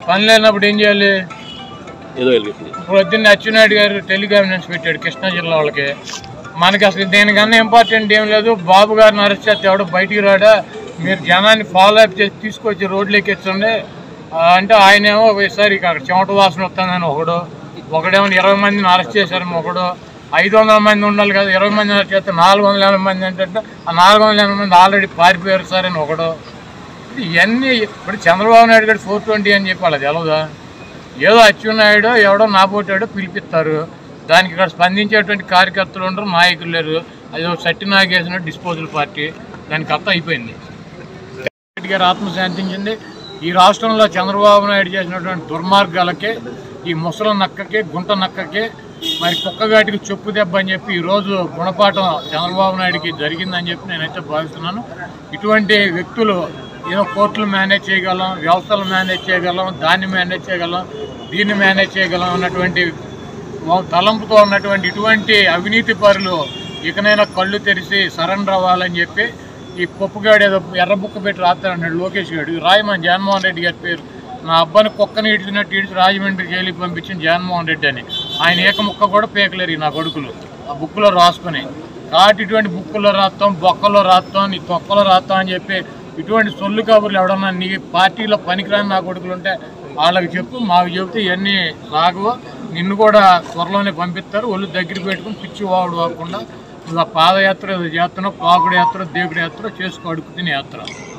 పని లేనప్పుడు ఏం చేయాలి ఏదో వెలిగింది ఇప్పుడు పొద్దున్న అచ్చెన్నాయుడు గారు టెలికాన్ఫరెన్స్ పెట్టాడు కృష్ణా జిల్లా వాళ్ళకి మనకి అసలు దేనికన్నా ఇంపార్టెంట్ ఏం లేదు బాబు గారిని అరెస్ట్ చేస్తే ఎవడో బయటికి రాడా మీరు జనాన్ని ఫాలో అప్ చేసి తీసుకొచ్చి రోడ్లు ఎక్కించండి ఆ, అంటే ఆయనేమో ఒకసారి అక్కడ చెమట వాసన వస్తుందని ఒకడు ఒకడేమో ఇరవై మందిని అరెస్ట్ చేశారని ఒకడు ఐదు వందల మంది ఉండాలి కదా ఇరవై మంది అరెస్ట్ చేస్తే నాలుగు వందల ఎనభై మంది ఏంటంటే ఆ నాలుగు వందల ఎనభై మంది ఆల్రెడీ పారిపోయారు సార్ అని ఒకడు ఇవన్నీ ఇప్పుడు చంద్రబాబు నాయుడు గారు ఫోర్ ట్వంటీ అని చెప్పి వాళ్ళకి తెలవదా ఏదో అచ్చెన్నాయుడు ఎవడో నాబోటాడో పిలిపిస్తారు దానికి ఇక్కడ స్పందించేటువంటి కార్యకర్తలు ఉండరు నాయకులు లేరు అది ఒక సట్టి నాగేసిన డిస్పోజల్ పార్టీ దానికి అర్థం అయిపోయింది రెడ్డి గారు ఆత్మ శాంతించింది ఈ రాష్ట్రంలో చంద్రబాబు నాయుడు చేసినటువంటి దుర్మార్గాలకే ఈ ముసల నక్కకి గుంట నక్కకి మరి కుక్కగాటికి చెప్పు దెబ్బ అని చెప్పి ఈరోజు గుణపాఠం చంద్రబాబు నాయుడికి జరిగిందని చెప్పి నేనైతే భావిస్తున్నాను ఇటువంటి వ్యక్తులు ఏదో కోర్టులు మేనేజ్ చేయగలం వ్యవస్థలు మేనేజ్ చేయగలం దాన్ని మేనేజ్ చేయగలం దీన్ని మేనేజ్ చేయగలం అన్నటువంటి తలంపుతో ఉన్నటువంటి ఇటువంటి అవినీతి పరులు ఇకనైనా కళ్ళు తెరిచి సరెండర్ అవ్వాలని చెప్పి ఈ పప్పుగాడు ఏదో ఎర్ర బుక్క పెట్టి రాస్తాడు లోకేష్ గారు రాయమని జగన్మోహన్ రెడ్డి గారి పేరు నా అబ్బాయిని కుక్కని ఇడిచినట్టు ఇడిచి రాజమండ్రి జైలుకి పంపించిన జగన్మోహన్ రెడ్డి అని ఆయన ఏక ముక్క కూడా పేకలేరు ఈ నా కొడుకులు ఆ బుక్లో రాసుకుని కాబట్టి ఇటువంటి బుక్కులో రాస్తాం బొక్కలో రాస్తాం నీ తొక్కలో రాస్తాం అని చెప్పి ఇటువంటి సొల్లు కబుర్లు ఎవడన్నా నీ పార్టీలో పనికిరాని నా కొడుకులు ఉంటే వాళ్ళకి చెప్పు మాకు చెబితే ఇవన్నీ సాగవు నిన్ను కూడా త్వరలోనే పంపిస్తారు ఒళ్ళు దగ్గర పెట్టుకుని పిచ్చి వాడు కాకుండా నువ్వు ఆ పాదయాత్ర ఏదో చేస్తున్నావు పాకుడు యాత్ర దేవుడి యాత్ర చేసుకో అడుగు తినే యాత్ర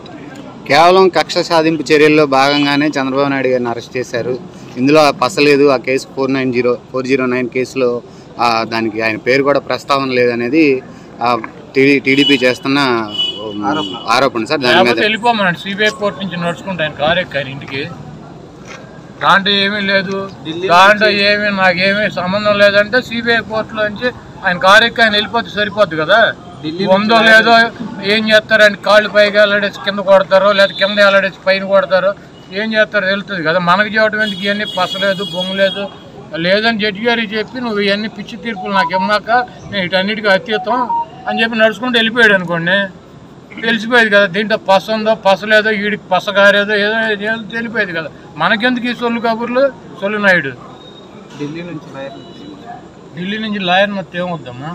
కేవలం కక్ష సాధింపు చర్యల్లో భాగంగానే చంద్రబాబు నాయుడు గారిని అరెస్ట్ చేశారు ఇందులో పసలేదు ఆ case four nine zero four zero nine కేసులో ఆ, దానికి ఆయన పేరు కూడా ప్రస్తావన లేదనేది ఆ, టీడీ- టీడీపీ చేస్తున్న ఉమ్, ఆరోపణ సార్ దాని మీద లేకపోతే వెళ్ళిపోమన్నాడు సిబిఐ కోర్టు నుంచి నడుచుకుంటా ఆయన కారు ఎక్కాను ఇంటికి దాంట్లో ఏమీ లేదు దాంట్లో ఏమీ నాకేమీ సంబంధం లేదంటే సిబిఐ కోర్టులో నుంచి ఆయన కారు ఎక్కి ఆయన వెళ్ళిపోతే సరిపోద్ది కదా ఉందో లేదో ఏం చేస్తారని కాళ్ళు పైకి వెళ్ళడేసి కింద కొడతారో లేదా కింద వెళ్ళడేసి పైన కొడతారో ఏం చేస్తారో తెలుస్తుంది కదా మనకి చేయటం ఎందుకు ఇవన్నీ పసలేదు బొంగు లేదు లేదని జడ్జి గారికి చెప్పి నువ్వు ఇవన్నీ పిచ్చి తీర్పులు నాకు ఇమ్మాక నేను వీటన్నిటికీ అతీతం అని చెప్పి నడుచుకుంటూ వెళ్ళిపోయాడు అనుకోండి తెలిసిపోయేది కదా దీంట్లో పస ఉందో పస లేదో వీడికి పస గారేదో ఏదో ఏదో తెలిపోయేది కదా మనకెందుకు ఈ సొల్లు కబుర్లు సొల్లు నాయుడు ఢిల్లీ నుంచి లాయర్ ఢిల్లీ నుంచి లాయర్ మొత్తం ఏమొద్దమ్మా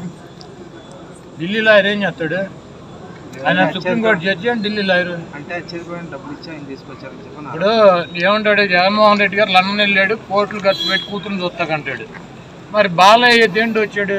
ఢిల్లీ లాయర్ ఏం చేస్తాడు ఆయన సుప్రీంకోర్టు జడ్జి అని ఢిల్లీ లాయర్ అంటే అచ్చేపోయిన డబ్బులు ఇచ్చి ఆయన తీసుకొచ్చారని చెప్పి నా- ఇప్పుడు ఏమంటాడు జగన్మోహన్ రెడ్డి గారు లండన్ వెళ్ళాడు కోర్టులు ఖర్చు పెట్టి కూతురు చూస్తాకంటాడు మరి బాలయ్య దేంట్లో వచ్చాడు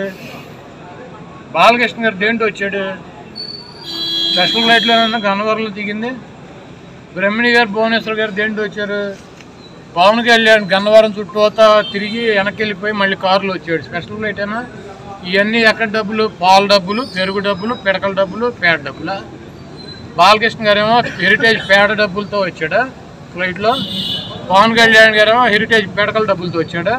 బాలకృష్ణ గారు దేంట్లో వచ్చాడు స్పెషల్ ఫ్లైట్లో గన్నవరంలో దిగింది బ్రహ్మిణి గారు భువనేశ్వర్ గారు దేంట్లో వచ్చారు పవన్ కళ్యాణ్ గన్నవరం చుట్టూతా తిరిగి వెనక్కి వెళ్ళిపోయి మళ్ళీ కారులో వచ్చాడు స్పెషల్ ఫ్లైట్ అయినా ఇవన్నీ ఎక్కడ డబ్బులు పాల డబ్బులు పెరుగు డబ్బులు పిడకల డబ్బులు పేడ డబ్బులా బాలకృష్ణ గారేమో హెరిటేజ్ పేడ డబ్బులతో వచ్చాడా ఫ్లైట్లో పవన్ కళ్యాణ్ గారేమో హెరిటేజ్ పిడకల డబ్బులతో వచ్చాడా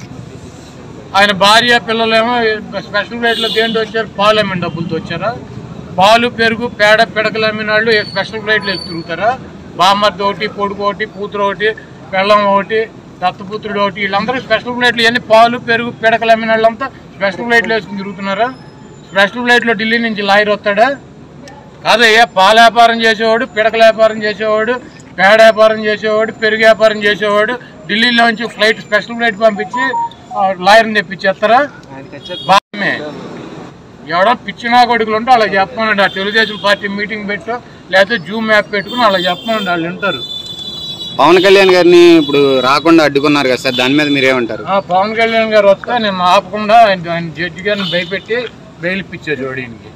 ఆయన భార్య పిల్లలేమో స్పెషల్ ఫ్లైట్లో దేంట్లో వచ్చారు పాలు అమ్మిన డబ్బులతో వచ్చారా పాలు పెరుగు పేడ పిడకలు అమ్మిన వాళ్ళు స్పెషల్ ఫ్లైట్లో వేసి తిరుగుతారా బామ్మర్ది ఒకటి కొడుకు ఒకటి కూతురు ఒకటి పెళ్ళం ఒకటి దత్తపుత్రుడు ఒకటి వీళ్ళందరూ స్పెషల్ ఫ్లైట్లు ఇవన్నీ పాలు పెరుగు పిడకలు అమ్మిన వాళ్ళంతా స్పెషల్ ఫ్లైట్లో వేసుకుని తిరుగుతున్నారా స్పెషల్ ఫ్లైట్లో ఢిల్లీ నుంచి లాయర్ వస్తాడా కాదయ్యా పాల వ్యాపారం చేసేవాడు పిడకల వ్యాపారం చేసేవాడు పేడ వ్యాపారం చేసేవాడు పెరుగు వ్యాపారం చేసేవాడు ఢిల్లీలోంచి ఫ్లైట్ స్పెషల్ ఫ్లైట్ పంపించి ఆ, లాయర్ని తెప్పించేస్తారా ఆయనకి వచ్చే బామే ఎవడో పిచ్చినా కొడుకులు ఉంటే అలా చెప్పమనండి ఆ తెలుగుదేశం పార్టీ మీటింగ్ పెట్టు లేకపోతే జూమ్ యాప్ పెట్టుకుని అలా చెప్పమనండి వాళ్ళు వింటారు పవన్ కళ్యాణ్ గారిని ఇప్పుడు రాకుండా అడ్డుకున్నారు కదా సార్ దాని మీద మీరేమంటారు ఆ, పవన్ కళ్యాణ్ గారు వస్తే నేను ఆపకుండా ఆయన ఆయన జడ్జి గారిని భయపెట్టి బెయిల్ ఇప్పించాడు ఈయనకి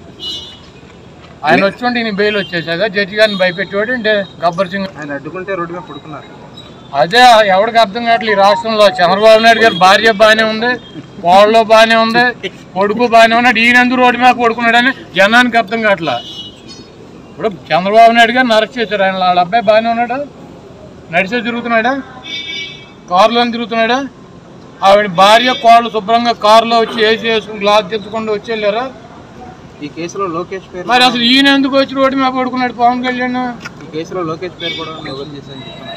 ఆయన వచ్చి ఉంటే ఈయన బెయిల్ వచ్చేసాక జడ్జి గారిని భయపెట్టేవాడు అంటే గబ్బర్ సింగ్ ఆయన అడ్డుకుంటే రోడ్డు మీద పడుకున్నారు అదే ఎవరికి అర్థం కావట్లేదు ఈ రాష్ట్రంలో చంద్రబాబు నాయుడు గారి భార్య బాగానే ఉంది కోళ్ళలో బాగానే ఉంది కొడుకు బాగానే ఉన్నాడు ఈయన ఎందుకు రోడ్డు మీద పడుకున్నాడని జనానికి అర్థం కావట్లా ఇప్పుడు చంద్రబాబు నాయుడు గారిని అరెస్ట్ చేశారు ఆయన వాళ్ళ అబ్బాయి బాగానే ఉన్నాడా నడిచే తిరుగుతున్నాడా కారులో తిరుగుతున్నాడా ఆవిడ భార్య కోళ్ళు శుభ్రంగా కారులో వచ్చి ఏసీ వేసుకుని గ్లాస్ తెచ్చుకుండా వచ్చి వెళ్ళారా ఈ కేసులో లోకేష్ పేరు మరి అసలు ఈయన ఎందుకు వచ్చి రోడ్డు మీద పడుకున్నాడు పవన్ కళ్యాణ్ ఈ కేసులో లోకేష్ పేరు కూడా ఎవరు చేశారని చెప్తున్నారు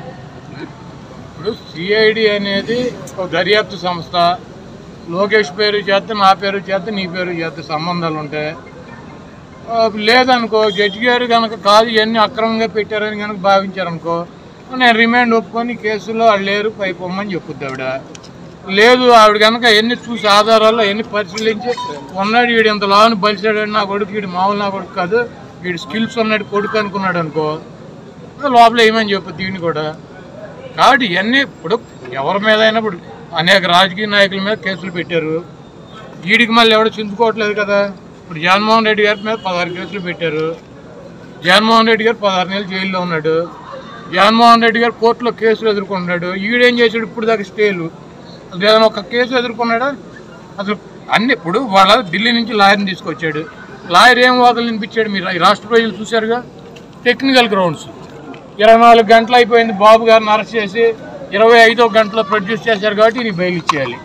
ఇప్పుడు సిఐడి అనేది ఒక దర్యాప్తు సంస్థ లోకేష్ పేరు చేస్తే నా పేరు చేస్తే నీ పేరు చేస్తే సంబంధాలు ఉంటాయి ఆ, లేదనుకో జడ్జి గారు కనుక కాదు ఇవన్నీ అక్రమంగా పెట్టారని కనుక భావించారనుకో నేను రిమాండ్ ఒప్పుకొని కేసులో వాళ్ళు లేరు పై పొమ్మని చెప్పుద్ది ఆవిడ లేదు ఆవిడ కనుక ఎన్ని చూసి ఆధారాల్లో ఎన్ని పరిశీలించి ఉన్నాడు వీడు ఇంత లావుని బలిసాడు నా కొడుకు వీడు మామూలు నా కొడుకు కాదు వీడు స్కిల్స్ ఉన్నాడు కొడుకు అనుకున్నాడు అనుకో లోపల ఏమని చెప్పు దీన్ని కూడా కాబట్టి ఇవన్నీ ఇప్పుడు ఎవరి మీద అయినా ఇప్పుడు అనేక రాజకీయ నాయకుల మీద కేసులు పెట్టారు వీడికి మళ్ళీ ఎవడు చిందుకోవట్లేదు కదా ఇప్పుడు జగన్మోహన్ రెడ్డి గారి మీద పదహారు కేసులు పెట్టారు జగన్మోహన్ రెడ్డి గారు పదహారు నెలలు జైల్లో ఉన్నాడు జగన్మోహన్ రెడ్డి గారు కోర్టులో కేసులు ఎదుర్కొన్నాడు ఈడేం చేశాడు ఇప్పుడు దాకా స్టేలు అసలు ఏదైనా ఒక కేసు ఎదుర్కొన్నాడా అసలు అన్ని ఇప్పుడు వాళ్ళ ఢిల్లీ నుంచి లాయర్ని తీసుకొచ్చాడు లాయర్ ఏం వాదనలు వినిపించాడు మీరు ఈ రాష్ట్ర ప్రజలు చూశారుగా టెక్నికల్ గ్రౌండ్స్ ఇరవై నాలుగు గంటలు అయిపోయింది బాబు గారిని అరెస్ట్ చేసి ఇరవై ఐదో గంటలో ప్రొడ్యూస్ చేశారు కాబట్టి ఈయన బెయిల్ ఇచ్చేయాలి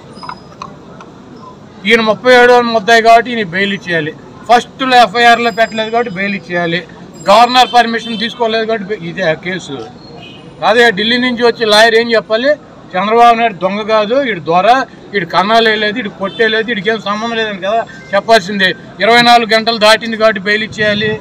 ఈయన ముప్పై ఏడో ముద్దాయి కాబట్టి ఈయన బెయిల్ ఇచ్చేయాలి ఫస్ట్లో ఎఫ్ఐఆర్లో పెట్టలేదు కాబట్టి బెయిల్ ఇచ్చేయాలి గవర్నర్ పర్మిషన్ తీసుకోలేదు కాబట్టి బె- ఇదే ఆ కేసు అదే ఢిల్లీ నుంచి వచ్చి లాయర్ ఏం చెప్పాలి చంద్రబాబు నాయుడు దొంగ కాదు ఇటు దొర ఇటు కన్నాలేదు ఇటు కొట్టేలేదు ఇటుకి ఏం సంబంధం లేదని కదా చెప్పాల్సిందే ఇరవై నాలుగు గంటలు దాటింది కాబట్టి బెయిల్ ఇచ్చేయాలి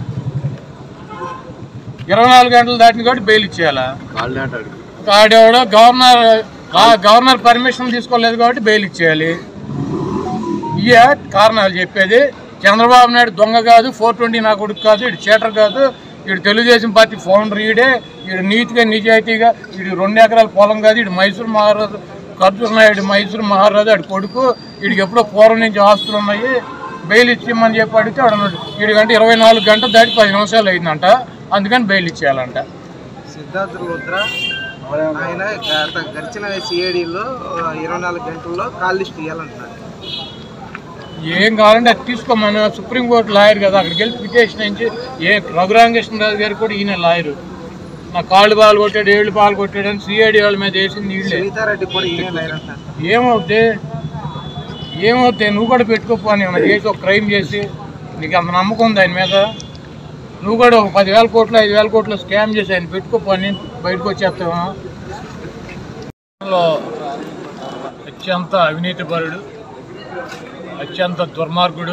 ఇరవై నాలుగు గంటలు దాటింది కాబట్టి బెయిల్ ఇచ్చేయాలా ఆడేవాడు గవర్నర్ ఆ గవర్నర్ పర్మిషన్ తీసుకోలేదు కాబట్టి బెయిల్ ఇచ్చేయాలి ఇయే కారణాలు చెప్పేది చంద్రబాబు నాయుడు దొంగ కాదు ఫోర్ ట్వంటీ నా కొడుకు కాదు ఇటు చీటర్ కాదు ఇటు తెలుగుదేశం పార్టీ ఫౌండర్ ఈడే ఇటు నీతిగా నిజాయితీగా ఇటు రెండు ఎకరాల పొలం కాదు ఇటు మైసూరు మహారాజు ఖర్జూర్ నాయుడు మైసూరు మహారాజు ఆడు కొడుకు వీడికి ఎప్పుడో పూర్వం నుంచి ఆస్తులు ఉన్నాయి బెయిల్ ఇచ్చేయమని చెప్పి అడిగితే ఆడు అన్నాడు వీడికంటే ఇరవై నాలుగు గంటలు దాటి పది నిమిషాలు అయిందంట అందుకని బెయిల్ ఇచ్చేయాలంట సిద్ధార్థ లుద్రా ఆయన గత గడిచిన సిఐడిలో ఇరవై నాలుగు గంటల్లో కాల్ లిస్ట్ ఇవ్వాలంటున్నారు ఏం కావాలంటే అది తీసుకోమని సుప్రీంకోర్టు లాయర్ కదా అక్కడికి వెళ్ళి పిటిషన్ ఇచ్చి ఏ రఘురామకృష్ణరాజు గారు కూడా ఈయన లాయరు నా కాళ్ళు పాలు కొట్టాడు ఏళ్ళు పాలు కొట్టాడు అని సిఐడి వాళ్ళ మీద వేసింది వీళ్ళే సునీతారెడ్డి కూడా ఈయన లైన్ అంటున్నారు ఏమవుతే ఏమవుతాయి నువ్వు కూడా పెట్టుకోపోని ఏమన్నా చేసి ఒక క్రైమ్ చేసి నీకు అంత నమ్మకం ఉంది ఆయన మీద నువ్వు కూడా ఒక పదివేల కోట్లు ఐదు వేల కోట్లు స్కామ్ చేసి ఆయన పెట్టుకోపోని బయటకు వచ్చేస్తావా అత్యంత అవినీతిపరుడు అత్యంత దుర్మార్గుడు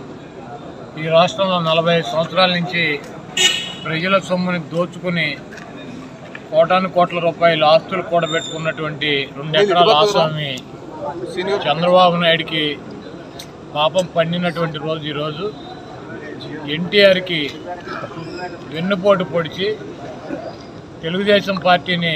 ఈ రాష్ట్రంలో నలభై ఐదు సంవత్సరాల నుంచి ప్రజల సొమ్ముని దోచుకుని కోటాను కోట్ల రూపాయల ఆస్తులు కూడబెట్టుకున్నటువంటి రెండు ఎకరాల ఆసామి చంద్రబాబు నాయుడికి పాపం పండినటువంటి రోజు ఈరోజు ఎన్టీఆర్కి వెన్నుపోటు పొడిచి తెలుగుదేశం పార్టీని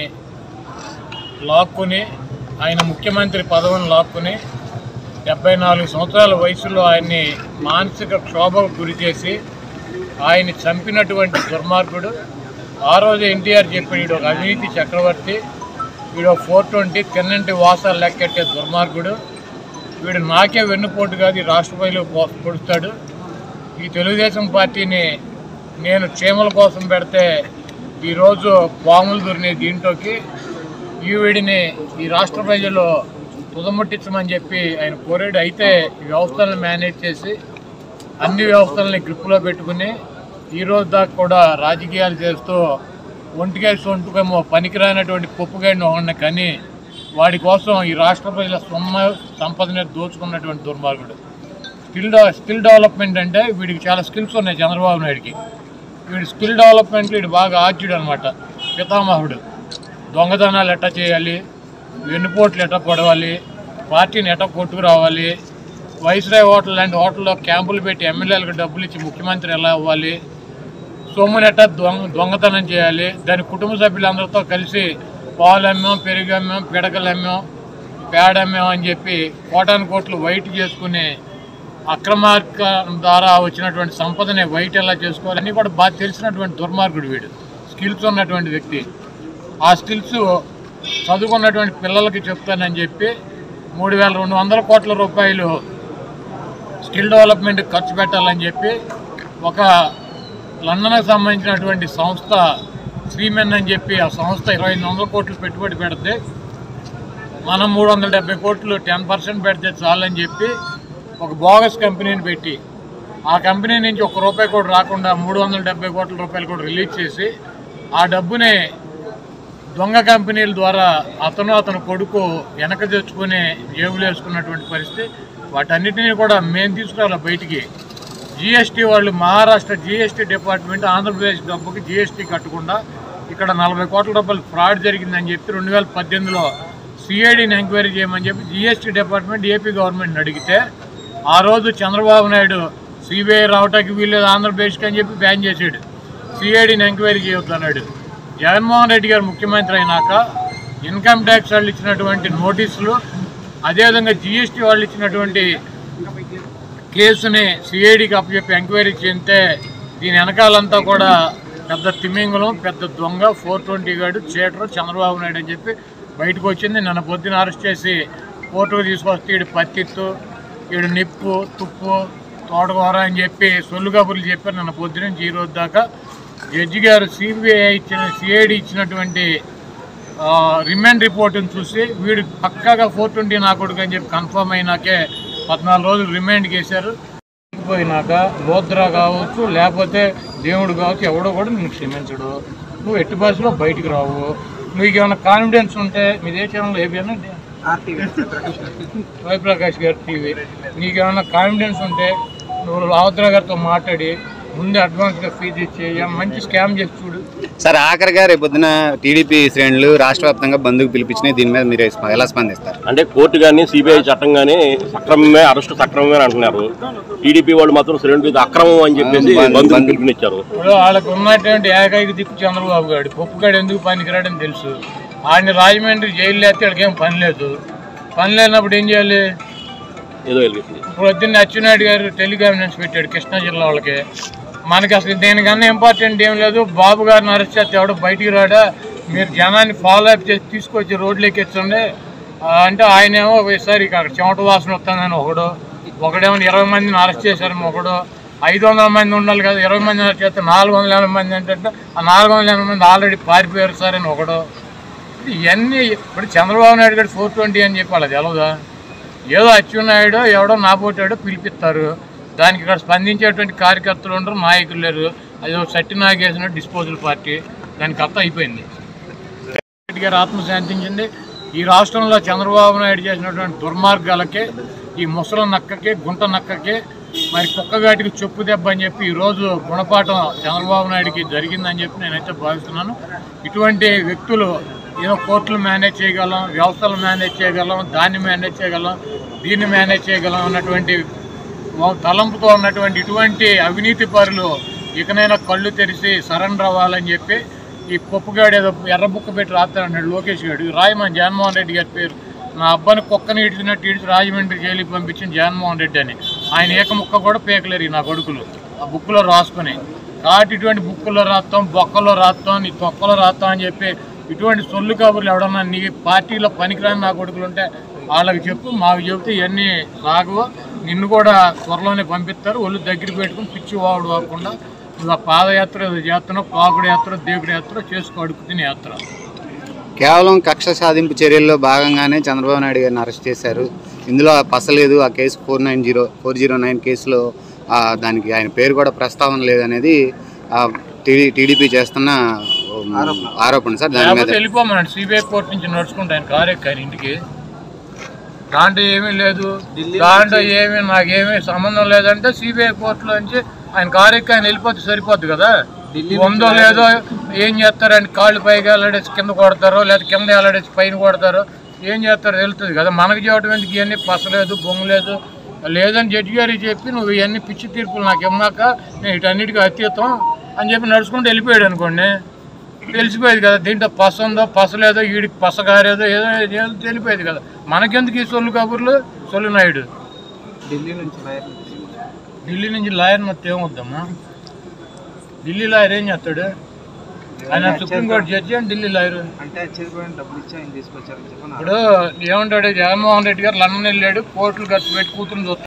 లాక్కుని ఆయన ముఖ్యమంత్రి పదవిని లాక్కుని డెబ్బై నాలుగు సంవత్సరాల వయసులో ఆయన్ని మానసిక క్షోభకు గురి చేసి ఆయన్ని చంపినటువంటి దుర్మార్గుడు ఆ రోజు ఎన్టీఆర్ చెప్పాడు వీడు ఒక అవినీతి చక్రవర్తి వీడు ఫోర్ ట్వంటీ తిన్నంటి వాసాలు లెక్కెట్టే దుర్మార్గుడు వీడు నాకే వెన్నుపోటు కాదు ఈ రాష్ట్ర ప్రజలు పో- పొడుస్తాడు ఈ తెలుగుదేశం పార్టీని నేను చీమల కోసం పెడితే ఈరోజు పాములు దొరినే దీంట్లోకి ఈ వీడిని ఈ రాష్ట్ర ప్రజలు తుదముట్టించమని చెప్పి ఆయన కోరాడు అయితే ఈ వ్యవస్థలను మేనేజ్ చేసి అన్ని వ్యవస్థలని గ్రిప్పులో పెట్టుకుని ఈ రోజు దాకా కూడా రాజకీయాలు చేస్తూ ఒంటికేసి ఒంటుకేమో పనికిరానటువంటి పప్పుగాడిని ఒకడిని కానీ వాడి కోసం ఈ రాష్ట్ర ప్రజల సొమ్మ సంపదని దోచుకున్నటువంటి దుర్మార్గుడు స్కిల్ డెవ- స్కిల్ డెవలప్మెంట్ అంటే వీడికి చాలా స్కిల్స్ ఉన్నాయి చంద్రబాబు నాయుడికి వీడి స్కిల్ డెవలప్మెంట్లో వీడు బాగా ఆర్చుడు అనమాట పితామహుడు దొంగతనాలు ఎట్టా చేయాలి వెన్నుపోట్లు ఎట్టా పొడవాలి పార్టీని ఎట్టా కొట్టుకురావాలి వైస్రాయ్ హోటల్ లాంటి హోటల్లో క్యాంపులు పెట్టి ఎమ్మెల్యేలకు డబ్బులు ఇచ్చి ముఖ్యమంత్రి ఎలా అవ్వాలి సొమ్ముని ఎట్టా దొంగ దొంగతనం చేయాలి దాని కుటుంబ సభ్యులందరితో కలిసి పాలు అమ్మాం పెరుగు అమ్మాం పిడకలు అమ్మాం పేడ అమ్మాం అని చెప్పి కోటాను కోట్లు వైట్ చేసుకుని అక్రమార్క ద్వారా వచ్చినటువంటి సంపదని వైట్ ఎలా చేసుకోవాలి అన్నీ కూడా బాగా తెలిసినటువంటి దుర్మార్గుడు వీడు స్కిల్స్ ఉన్నటువంటి వ్యక్తి ఆ స్కిల్స్ చదువుకున్నటువంటి పిల్లలకి చెప్తానని చెప్పి మూడు వేల రెండు వందల కోట్ల రూపాయలు స్కిల్ డెవలప్మెంట్ ఖర్చు పెట్టాలని చెప్పి ఒక లండన్కి సంబంధించినటువంటి సంస్థ శ్రీమెన్ అని చెప్పి ఆ సంస్థ ఇరవై ఐదు వందల కోట్లు పెట్టుబడి పెడితే మనం మూడు వందల డెబ్బై కోట్లు టెన్ పర్సెంట్ పెడితే చాలని చెప్పి ఒక బోగస్ కంపెనీని పెట్టి ఆ కంపెనీ నుంచి ఒక రూపాయి కూడా రాకుండా మూడు వందల డెబ్బై కోట్ల రూపాయలు కూడా రిలీజ్ చేసి ఆ డబ్బుని దొంగ కంపెనీల ద్వారా అతను అతను కొడుకు వెనక తెచ్చుకుని జేబులు వేసుకున్నటువంటి పరిస్థితి వాటన్నిటిని కూడా మేము తీసుకురావాలి బయటికి జిఎస్టీ వాళ్ళు మహారాష్ట్ర జిఎస్టీ డిపార్ట్మెంట్ ఆంధ్రప్రదేశ్ డబ్బుకి జిఎస్టీ కట్టకుండా ఇక్కడ నలభై కోట్ల రూపాయలు ఫ్రాడ్ జరిగిందని చెప్పి రెండు వేల పద్దెనిమిదిలో సిఐడిని ఎంక్వైరీ చేయమని చెప్పి జిఎస్టీ డిపార్ట్మెంట్ ఏపీ గవర్నమెంట్ అడిగితే ఆ రోజు చంద్రబాబు నాయుడు సిబిఐ రావటానికి వీల్లేదు ఆంధ్రప్రదేశ్కి అని చెప్పి బ్యాన్ చేసాడు సిఐడిని ఎంక్వైరీ చేయొద్దు అన్నాడు జగన్మోహన్ రెడ్డి గారు ముఖ్యమంత్రి అయినాక ఇన్కమ్ ట్యాక్స్ వాళ్ళు ఇచ్చినటువంటి నోటీసులు అదేవిధంగా జిఎస్టీ వాళ్ళు ఇచ్చినటువంటి కేసుని సిఐడికి అప్పచెప్పి ఎంక్వైరీ చేస్తే దీని వెనకాలంతా కూడా పెద్ద తిమ్మింగలం పెద్ద దొంగ ఫోర్ ట్వంటీ గాడు చేటరు చంద్రబాబు నాయుడు అని చెప్పి బయటకు వచ్చింది నిన్న పొద్దున అరెస్ట్ చేసి కోర్టుకు తీసుకొస్తే ఈడు పత్తిత్తు ఈడు నిప్పు తుప్పు తోటకూర అని చెప్పి సొల్లు కబుర్లు చెప్పారు నిన్న పొద్దున నుంచి ఈ రోజు దాకా జడ్జి గారు సిబిఐ ఇచ్చిన సిఐడి ఇచ్చినటువంటి ఆ, రిమాండ్ రిపోర్ట్ని చూసి వీడు పక్కాగా ఫోర్ ట్వంటీ నా కొడుకు అని చెప్పి కన్ఫర్మ్ అయినాకే పద్నాలుగు రోజులు రిమాండ్కి వేశారు పోయినాక లోద్రా కావచ్చు లేకపోతే దేవుడు కావచ్చు ఎవడో కూడా నిన్ను క్షమించడు నువ్వు ఎట్టి బస్సులో బయటికి రావు నీకు ఏమైనా కాన్ఫిడెన్స్ ఉంటే మీ ఏ ఛానల్ ఏబిఎన్ ఆర్టీవీ జయప్రకాష్ గారి టీవీ నీకు ఏమైనా కాన్ఫిడెన్స్ ఉంటే నువ్వు లావద్రా గారితో మాట్లాడి ముందే అడ్వాన్స్గా ఫీజు ఇచ్చి ఏం మంచి స్కామ్ చేసి చూడు సార్ ఆఖరిగా రేపు పొద్దున టీడీపీ శ్రేణులు రాష్ట్ర వ్యాప్తంగా బంధుకు పిలిపించినాయి దీని మీద మీరు ఎలా స్పందిస్తారు అంటే కోర్టు కానీ సిబిఐ చట్టం కానీ సక్రమమే అరెస్టు సక్రమమే అని అంటున్నారు టీడీపీ వాళ్ళు మాత్రం శ్రేణులు ఇది అక్రమం అని చెప్పేసి బంద్- బంధువులు బంద్- పిలుపునిచ్చారు ఇప్పుడు వాళ్ళకు ఉన్నటువంటి ఏకైక దిక్కు చంద్రబాబు గారు పప్పుగాడు ఎందుకు పనికిరాడని తెలుసు ఆయన రాజమండ్రి జైలు లేస్తే వాళ్ళకి ఏం పని లేదు పని లేనప్పుడు ఏం చేయాలి ఏదో వెలిగింది ఇప్పుడు పొద్దున్న అచ్చెన్నాయుడు గారు టెలికాన్ఫరెన్స్ పెట్టాడు కృష్ణా జిల్లా వాళ్ళకి మనకి అసలు దేనికన్నా ఇంపార్టెంట్ ఏం లేదు బాబు గారిని అరెస్ట్ చేస్తే ఎవడో బయటికి రాడా మీరు జనాన్ని ఫాలో అప్ చేసి తీసుకొచ్చి రోడ్లు ఎక్కించండి ఆ, అంటే ఆయనేమో ఒకసారి ఇక అక్కడ చెమట వాసన వస్తుందని ఒకడు ఒకడేమో ఇరవై మందిని అరెస్ట్ చేశారని ఒకడు ఐదు వందల మంది ఉండాలి కదా ఇరవై మంది అరెస్ట్ చేస్తే నాలుగు వందల ఎనభై మంది ఏంటంటే ఆ నాలుగు వందల ఎనభై మంది ఆల్రెడీ పారిపోయారు సార్ అని ఒకడు ఇవన్నీ ఇప్పుడు చంద్రబాబు నాయుడు గారు ఫోర్ ట్వంటీ అని చెప్పి వాళ్ళది తెలవదా ఏదో అచ్చెన్నాయుడు ఎవడో నాపోటాడో పిలిపిస్తారు దానికి ఇక్కడ స్పందించేటువంటి కార్యకర్తలు ఉండరు నాయకులు లేరు అది ఒక సట్టి నాగేసిన డిస్పోజల్ పార్టీ దానికి అర్థం అయిపోయింది రెడ్డి గారు ఆత్మ శాంతించింది ఈ రాష్ట్రంలో చంద్రబాబు నాయుడు చేసినటువంటి దుర్మార్గాలకే ఈ ముసలి నక్కకి గుంట నక్కకి మరి కుక్కగాటికి చెప్పు దెబ్బ అని చెప్పి ఈరోజు గుణపాఠం చంద్రబాబు నాయుడికి జరిగిందని చెప్పి నేనైతే భావిస్తున్నాను ఇటువంటి వ్యక్తులు ఏదో కోర్టులు మేనేజ్ చేయగలం వ్యవస్థలు మేనేజ్ చేయగలం దాన్ని మేనేజ్ చేయగలం దీన్ని మేనేజ్ చేయగలం అన్నటువంటి వా- తలంపుతో ఉన్నటువంటి ఇటువంటి అవినీతి పరులు ఇకనైనా కళ్ళు తెరిచి సరెండర్ అవ్వాలని చెప్పి ఈ పప్పుగాడు ఏదో ఎర్ర బుక్క పెట్టి రాస్తాడు లోకేష్ గారు రాయమని జగన్మోహన్ రెడ్డి గారి పేరు నా అబ్బాని కుక్కని ఇడిచినట్టు ఇడిచి రాజమండ్రి జైలుకి పంపించిన జగన్మోహన్ రెడ్డి అని ఆయన ఏక ముక్క కూడా పేకలేరు ఈ నా కొడుకులు ఆ బుక్లో రాసుకుని కాబట్టి ఇటువంటి బుక్కులో రాస్తాం బొక్కలో రాస్తాం నీ తొక్కలో రాస్తాం అని చెప్పి ఇటువంటి సొల్లు కబుర్లు ఎవడన్నా నీ పార్టీలో పనికిరాని నా కొడుకులు ఉంటే వాళ్ళకి చెప్పు మాకు చెబితే ఇవన్నీ సాగవు నిన్ను కూడా త్వరలోనే పంపిస్తారు ఒళ్ళు దగ్గర పెట్టుకుని పిచ్చి వాడు కాకుండా నువ్వు ఆ పాదయాత్ర ఏదో చేస్తున్నావు పాకుడు యాత్ర దేవుడి యాత్ర చేసుకో అడుగు తినే యాత్ర కేవలం కక్ష సాధింపు చర్యల్లో భాగంగానే చంద్రబాబు నాయుడు గారిని అరెస్ట్ చేశారు ఇందులో పసలేదు ఆ case four nine zero four zero nine కేసులో ఆ, దానికి ఆయన పేరు కూడా ప్రస్తావన లేదనేది ఆ, టీడీ టీడీపీ చేస్తున్న ఉమ్, ఆరోపణ సార్ దాని మీద లేకపోతే వెళ్ళిపోమన్నాడు సిబిఐ కోర్టు నుంచి నడుచుకుంటా ఆయన కారు ఎక్కాను ఇంటికి దాంట్లో ఏమీ లేదు దాంట్లో ఏమీ నాకేమీ సంబంధం లేదంటే సిబిఐ కోర్టులో నుంచి ఆయన కారు ఎక్కి ఆయన వెళ్ళిపోతే సరిపోద్ది కదా ఢిల్లీ ఉందో లేదో ఏం చేస్తారంటే కాళ్ళు పైకి వెళ్ళడేసి కింద కొడతారో లేదా కింద వెళ్ళడేసి పైన కొడతారో ఏం చేస్తారో తెలుస్తుంది కదా మనకు చేయడం ఎందుకు ఇవన్నీ పసలేదు బొంగు లేదు లేదని జడ్జి గారికి చెప్పి నువ్వు ఇవన్నీ పిచ్చి తీర్పులు నాకు ఇమ్మాక నేను వీటన్నిటికీ అతీతం అని చెప్పి నడుచుకుంటూ వెళ్ళిపోయాడు అనుకోండి తెలిసిపోయేది కదా దీంట్లో పస ఉందో పస లేదో వీడికి పస గారేదో ఏదో ఏదో తెలిపోయేది కదా మనకెందుకు ఈ సొల్లు కబుర్లు సొల్లు నాయుడు ఢిల్లీ నుంచి లాయర్ని తీసుకొచ్చారు. ఢిల్లీ నుంచి లాయర్ మొత్తం ఏమొద్దమ్మా ఢిల్లీ లాయర్ ఏం చేస్తాడు ఆయన సుప్రీంకోర్టు జడ్జి అని ఢిల్లీ లాయర్ అంటే చనిపోయిన డబ్బులు ఇచ్చి ఆయన తీసుకొచ్చారని చెప్పి ఇప్పుడు ఏమంటాడు జగన్మోహన్ రెడ్డి గారు లండన్ వెళ్ళాడు కోట్లు ఖర్చు పెట్టి కూతురు చూస్తాడు